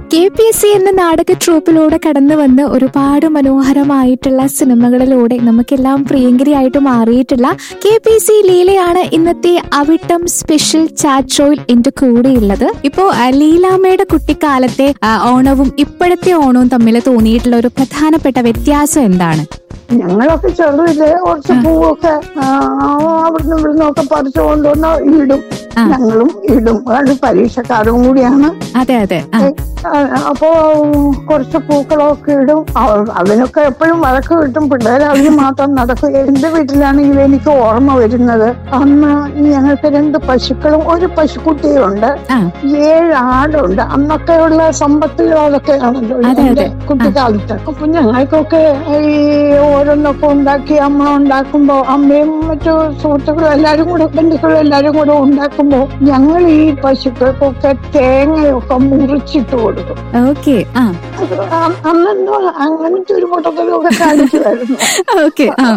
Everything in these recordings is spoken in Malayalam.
കെ പി എസ് സി എന്ന നാടക ട്രൂപ്പിലൂടെ കടന്നു വന്ന് ഒരുപാട് മനോഹരമായിട്ടുള്ള സിനിമകളിലൂടെ നമുക്കെല്ലാം പ്രിയങ്കരിയായിട്ട് മാറിയിട്ടുള്ള കെ പി സി ലീലയാണ് ഇന്നത്തെ അവിട്ടം സ്പെഷ്യൽ ചാറ്റ് ഷോയിൽ എന്റെ കൂടെയുള്ളത് ഇപ്പോ ആ, ലീലാമ്മയുടെ കുട്ടിക്കാലത്തെ ആ, ഓണവും ഇപ്പോഴത്തെ ഓണവും തമ്മിൽ തോന്നിയിട്ടുള്ള ഒരു പ്രധാനപ്പെട്ട വ്യത്യാസം എന്താണ് ഞങ്ങളൊക്കെ ചെറുതില് കുറച്ച് പൂവൊക്കെ ആ, അവിടുന്ന് ഇവിടുന്ന് ഒക്കെ പറിച്ചു കൊണ്ടുവന്ന് ഇടും ആ. ഞങ്ങളും ഇടും അത് പരീക്ഷക്കാരും കൂടിയാണ് അതെ അതെ ആ, ആ, അപ്പോ കുറച്ച് പൂക്കളൊക്കെ ഇടും അവ- അതിനൊക്കെ എപ്പോഴും വഴക്ക് കിട്ടും പിള്ളേർ അതിന് മാത്രം നടക്കും എന്റെ വീട്ടിലാണെങ്കിൽ എനിക്ക് ഓർമ്മ വരുന്നത് അന്ന് ഞങ്ങൾക്ക് രണ്ട് പശുക്കളും ഒരു പശുക്കുട്ടിയും ഉണ്ട് ആ. ഏഴ് ആടുണ്ട് അന്നൊക്കെയുള്ള സമ്പത്തുകൾ അതൊക്കെയാണല്ലോ അതെ, എന്റെ അതെ. കുട്ടിക്കാലത്ത് അപ്പൊ ഞങ്ങൾക്കൊക്കെ ഈ ഓരോന്നൊക്കെ ഉണ്ടാക്കി അമ്മ ഉണ്ടാക്കുമ്പോ അമ്മയും മറ്റു സുഹൃത്തുക്കളും എല്ലാരും കൂടെ ബന്ധുക്കളും എല്ലാരും കൂടെ ഉണ്ടാക്കുമ്പോ ഞങ്ങൾ ഈ പശുക്കൾക്കൊക്കെ തേങ്ങയൊക്കെ മുറിച്ചിട്ട് കൊടുക്കും ഓക്കെ ആ അത് അ- അന്നെന്തോ അങ്ങനത്തെ ഒരു പൊട്ടത്തലൊക്കെ കാണിക്കുമായിരുന്നു ഓക്കെ ആ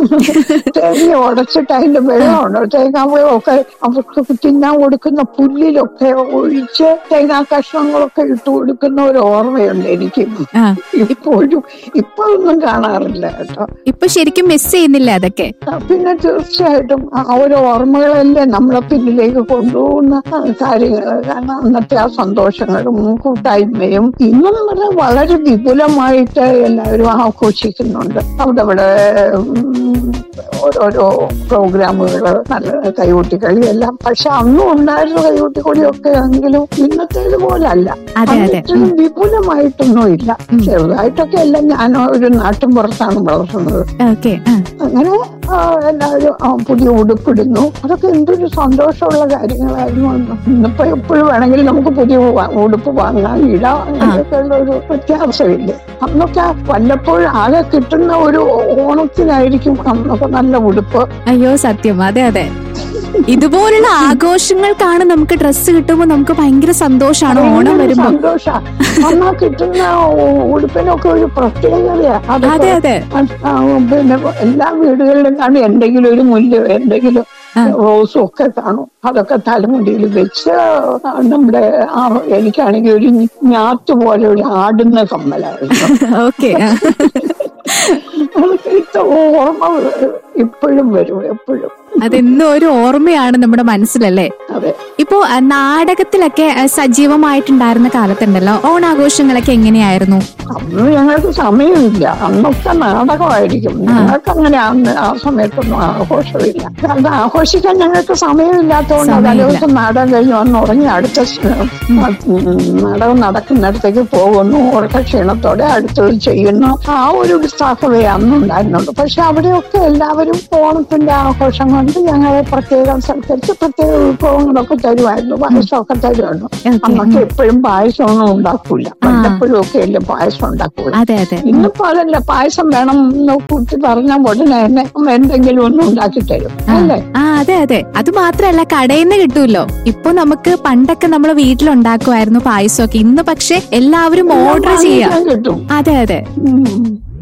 തേങ്ങ ഉടച്ചിട്ട് അതിന്റെ വെള്ളമുണ്ട് തേങ്ങാവെള്ളമൊക്കെ അവർക്ക് തിന്നാൻ കൊടുക്കുന്ന പുല്ലിലൊക്കെ ഒഴിച്ച് തേങ്ങാ കഷ്ണങ്ങളൊക്കെ ഇട്ട് കൊടുക്കുന്ന ഒരു ഓർമ്മയുണ്ട് എനിക്ക് ആ ഇപ്പോഴും ഇപ്പൊ ഒന്നും കാണാറില്ല കേട്ടോ ഇപ്പൊ ശരിക്കും മിസ് ചെയ്യുന്നില്ല അതൊക്കെ ആ, പിന്നെ തീർച്ചയായിട്ടും ആ ഒരു ഓർമ്മകളല്ലേ നമ്മളെ പിന്നിലേക്ക് കൊണ്ടുപോകുന്ന കാര്യങ്ങൾ കാരണം അന്നത്തെ ആ സന്തോഷങ്ങളും കൂട്ടായ്മയും ഇന്നും പറഞ്ഞാൽ വളരെ വിപുലമായിട്ട് എല്ലാവരും ആഘോഷിക്കുന്നുണ്ട് അവിടെ അവിടെ ഉം, ഓരോരോ പ്രോഗ്രാമുകൾ നല്ല കൈകൊട്ടിക്കളി എല്ലാം പക്ഷെ അന്നും ഉണ്ടായിരുന്ന കൈകൊട്ടിക്കളിയൊക്കെ എങ്കിലും ഇന്നത്തേത് പോലല്ല അതെ അന്ന് അതെ ഇത്രയും വിപുലമായിട്ടൊന്നും ഇല്ല ചെറുതായിട്ടൊക്കെ അല്ല ഞാൻ ഒരു നാട്ടിൻ പുറത്താണ് വളർത്തുന്നത് ഓക്കെ ആ അങ്ങനെ ആ, എല്ലാവരും ആ, പുതിയ ഉടുപ്പിടുന്നു അതൊക്കെ എന്തൊരു സന്തോഷമുള്ള കാര്യങ്ങളായിരുന്നു അന്ന് ഇന്നിപ്പോ എപ്പോഴും വേണമെങ്കിൽ നമുക്ക് പുതിയ വ- ഉടുപ്പ് വാങ്ങാം ഇടാം അങ്ങനെയൊക്കെ ഉള്ള ഒരു വ്യത്യാസമില്ലേ അന്നൊക്കെ വല്ലപ്പോഴും ആകെ കിട്ടുന്ന ഒരു ഓണത്തിനായിരിക്കും അന്നൊക്കെ നല്ല ഉടുപ്പ് അയ്യോ സത്യം അതെ അതെ ഇതുപോലുള്ള ആഘോഷങ്ങൾക്കാണ് നമുക്ക് ഡ്രസ്സ് കിട്ടുമ്പോൾ നമുക്ക് ഭയങ്കര സന്തോഷമാണ് ഓണം വരുമ്പോ സന്തോഷ അന്നാ കിട്ടുന്ന ഉ- ഉടുപ്പിനൊക്കെ ഒരു പ്രത്യേകതയാ അതെ അതൊക്കെ അതെ ആ, പിന്നെ എല്ലാ വീടുകളിലും കാണും എന്തെങ്കിലും ഒരു മുല്ലോ എന്തെങ്കിലും ആ. റോസും ഒക്കെ കാണും അതൊക്കെ തലമുടിയിൽ വെച്ച് നമ്മുടെ ആ എനിക്കാണെങ്കിൽ ഒരു ഞാറ്റ് പോലെ ഒരു ആടുന്ന കമ്മലായിരുന്നു ഓക്കെ അതൊക്കെ ഇത്ര ഓർമ്മ ഇപ്പോഴും വരും എപ്പോഴും അതെന്നും ഒരു ഓർമ്മയാണ് നമ്മുടെ മനസ്സിലല്ലേ അതെ ഇപ്പോ ആ, നാടകത്തിലൊക്കെ ആ, സജീവമായിട്ടുണ്ടായിരുന്ന കാലത്തുണ്ടല്ലോ ഓണാഘോഷങ്ങളൊക്കെ എങ്ങനെയായിരുന്നു അന്ന് ഞങ്ങൾക്ക് സമയമില്ല അന്നൊക്കെ നാടകമായിരിക്കും ഞങ്ങൾക്ക് അങ്ങനെ അന്ന് ആ സമയത്തൊന്നും ആഘോഷമില്ല കാരണം ആഘോഷിക്കാൻ ഞങ്ങൾക്ക് സമയമില്ലാത്തതുകൊണ്ട് അതേ സമയമില്ല. ദിവസം നാടകം കഴിഞ്ഞ് വന്ന് ഉറങ്ങി അടുത്ത സ്- ഉം, നാടകം നടക്കുന്നിടത്തേക്ക് പോകുന്നു ഉറക്ക ക്ഷീണത്തോടെ അടുത്തത് ചെയ്യുന്നു ആ ഒരു ഉത്സാഹമേ അന്നുണ്ടായിരുന്നുള്ളൂ പക്ഷെ അവിടെയൊക്കെ എല്ലാവരും ഓണത്തിന്റെ ആഘോഷം കൊണ്ട് ഞങ്ങളെ പ്രത്യേകം സൽക്കരിച്ച് പ്രത്യേക വിഭവങ്ങളൊക്കെ തരുമായിരുന്നു പായസമൊക്കെ തരുമായിരുന്നു Okay. അന്നൊക്കെ എപ്പോഴും പായസമൊന്നും ഉണ്ടാക്കൂല വല്ലപ്പോഴും ഒക്കെ അല്ലേ പായസം ഉണ്ടാക്കൂല അതെ അതെ ഇന്നിപ്പോ അതല്ല പായസം വേണം എന്ന് കുട്ടി പറഞ്ഞ ഉടനെ തന്നെ അമ്മ എന്തെങ്കിലും ഒന്നും ഉണ്ടാക്കി തരും അല്ലേ ആ അതെ അതെ അത് മാത്രല്ല കടയിൽ നിന്ന് കിട്ടുമല്ലോ ഇപ്പൊ നമുക്ക് പണ്ടൊക്കെ നമ്മൾ വീട്ടിലുണ്ടാക്കുമായിരുന്നു പായസമൊക്കെ ഇന്ന് പക്ഷെ എല്ലാവരും ഓർഡർ ചെയ്യാം വാങ്ങിക്കാൻ കിട്ടും അതെ അതെ ഉം.